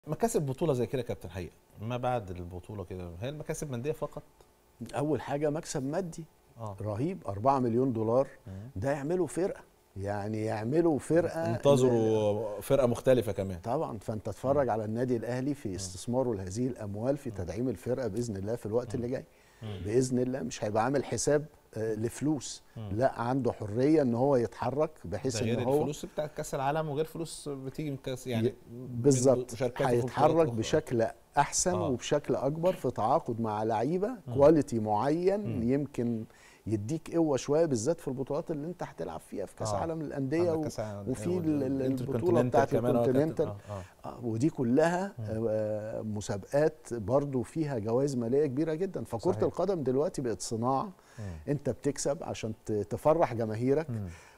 مكاسب بطوله زي كده يا كابتن حقيقه ما بعد البطوله كده هي المكاسب ماديه فقط اول حاجه مكسب مادي اه رهيب 4 مليون دولار ده يعملوا فرقه يعني يعملوا فرقه انتظروا فرقه مختلفه كمان طبعا فانت تتفرج على النادي الاهلي في استثماره لهذه الاموال في تدعيم الفرقه باذن الله في الوقت اللي جاي باذن الله مش هيبقى عامل حساب آه، لفلوس لا عنده حريه ان هو يتحرك بحيث ده غير ان هو الفلوس بتاعت كاس العالم وغير فلوس بتيجي من كاس يعني من بالظبط مشاركاته في هيتحرك بطولات أخرى. بشكل احسن آه. آه. وبشكل اكبر في تعاقد مع لعيبه كواليتي معين يمكن يديك قوه شويه بالذات في البطولات اللي انت هتلعب فيها في كاس آه. عالم الانديه عندك و... كأس العالم وفي وال- ال- ال- الانتركونتيننتال البطوله بتاعت كمان، آه، كابتن. الكونتيننتال آه، آه. آه، ودي كلها آه، مسابقات برضو فيها جوائز ماليه كبيره جدا فكره صحيح. القدم دلوقتي بقت صناعه انت بتكسب عشان ت- تفرح جماهيرك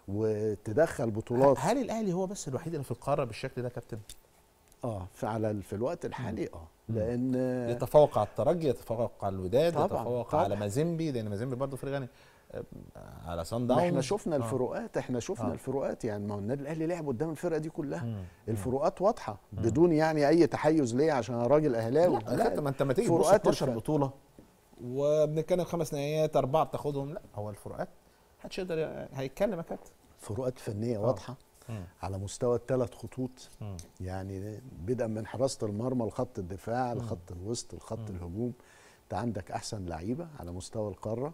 وتدخل بطولات هل الاهلي هو بس الوحيد اللي في القاره بالشكل ده يا كابتن؟ اه فعلى ال- في الوقت الحالي اه لان يتفوق على الترجي يتفوق على الوداد طبعاً، يتفوق طبعاً. على مازيمبي لان مازيمبي برضه فريق غني آه، على سان ما داونز احنا شفنا آه. الفروقات احنا شفنا آه. الفروقات يعني ما هو النادي الاهلي لعب قدام الفرقه دي كلها مم. الفروقات واضحه بدون يعني اي تحيز ليا عشان انا راجل اهلاوي لا لا ما انت ما تيجي تبص فروقات 12 الفرق. بطوله وبنتكلم خمس نهائيات اربعه بتاخدهم لا هو الفروقات محدش يقدر ي- هيتكلم يا كابتن فروقات فنيه واضحه مم. على مستوى الثلاث خطوط مم. يعني بدءا من حراسه المرمى لخط الدفاع لخط الوسط لخط الهجوم انت عندك احسن لعيبه على مستوى القاره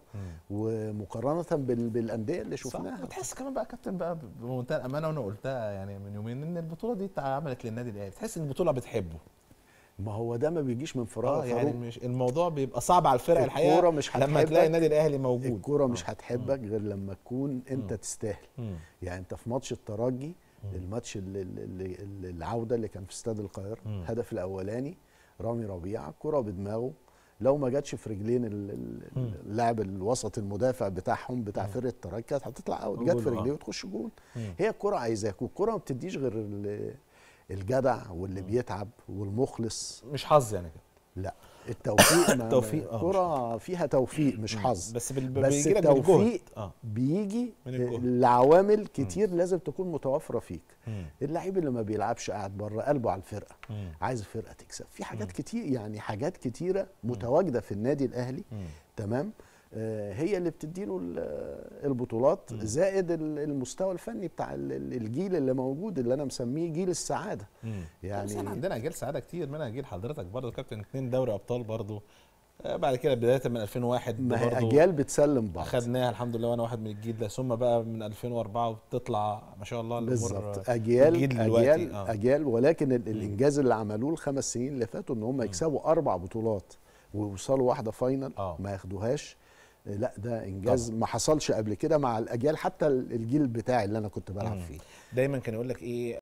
ومقارنه بال- بالانديه اللي شفناها صح وتحس كمان بقى يا كابتن بقى بمنتهى الامانه وانا قلتها يعني من يومين ان البطوله دي اتعملت للنادي الاهلي تحس ان البطوله بتحبه ما هو ده ما بيجيش من فراغ اه يا يعني فاروق. مش الموضوع بيبقى صعب على الفرق الحقيقه الكورة مش لما هتحبك. تلاقي النادي الاهلي موجود الكوره مش هتحبك غير لما تكون انت تستاهل مم. يعني انت في ماتش الترجي الماتش اللي اللي اللي العوده اللي كان في استاد القاهره الهدف الاولاني رامي ربيعه كره بدماغه لو ما جاتش في رجلين ال- ال- اللاعب الوسط المدافع بتاعهم بتاع فرقه الترجي كانت هتطلع اوت جت جول، في آه. رجليه وتخش جول هي الكره عايزاك والكره ما بتديش غير ال- الجدع واللي بيتعب والمخلص مش حظ يعني كده لا التوفيق ما- التوفيق، آه، الكره فيها توفيق مش حظ بس بال... بس بيجي لك من الجهد التوفيق اه بيجي من الجهد. لعوامل كتير لازم تكون متوافره فيك مم. اللعيب اللي ما بيلعبش قاعد بره قلبه على الفرقه مم. عايز الفرقه تكسب في حاجات كتير يعني حاجات كتيره متواجده في النادي الاهلي مم. تمام آه، هي اللي بتديله ال- البطولات زائد ال- المستوى الفني بتاع ال- ال- الجيل اللي موجود اللي انا مسميه جيل السعاده مم. يعني- بس احنا عندنا جيل سعاده كتير منها جيل حضرتك برضه كابتن اتنين دوري ابطال برضه آه، بعد كده بدايه من 2001 ما هي برضه اجيال بتسلم بعض خدناها الحمد لله وانا واحد من الجيل ده ثم بقى من 2004 وبتطلع ما شاء الله الامور بالظبط اجيال الجيل دلوقتي، اجيال آه. اجيال ولكن ال- الانجاز اللي عملوه الخمس سنين اللي فاتوا ان هم يكسبوا اربع بطولات ويوصلوا واحده فاينل آه. ما ياخدوهاش لا ده انجاز ما حصلش قبل كده مع الاجيال حتى ال- الجيل بتاعي اللي انا كنت بلعب فيه دايما كان يقول لك ايه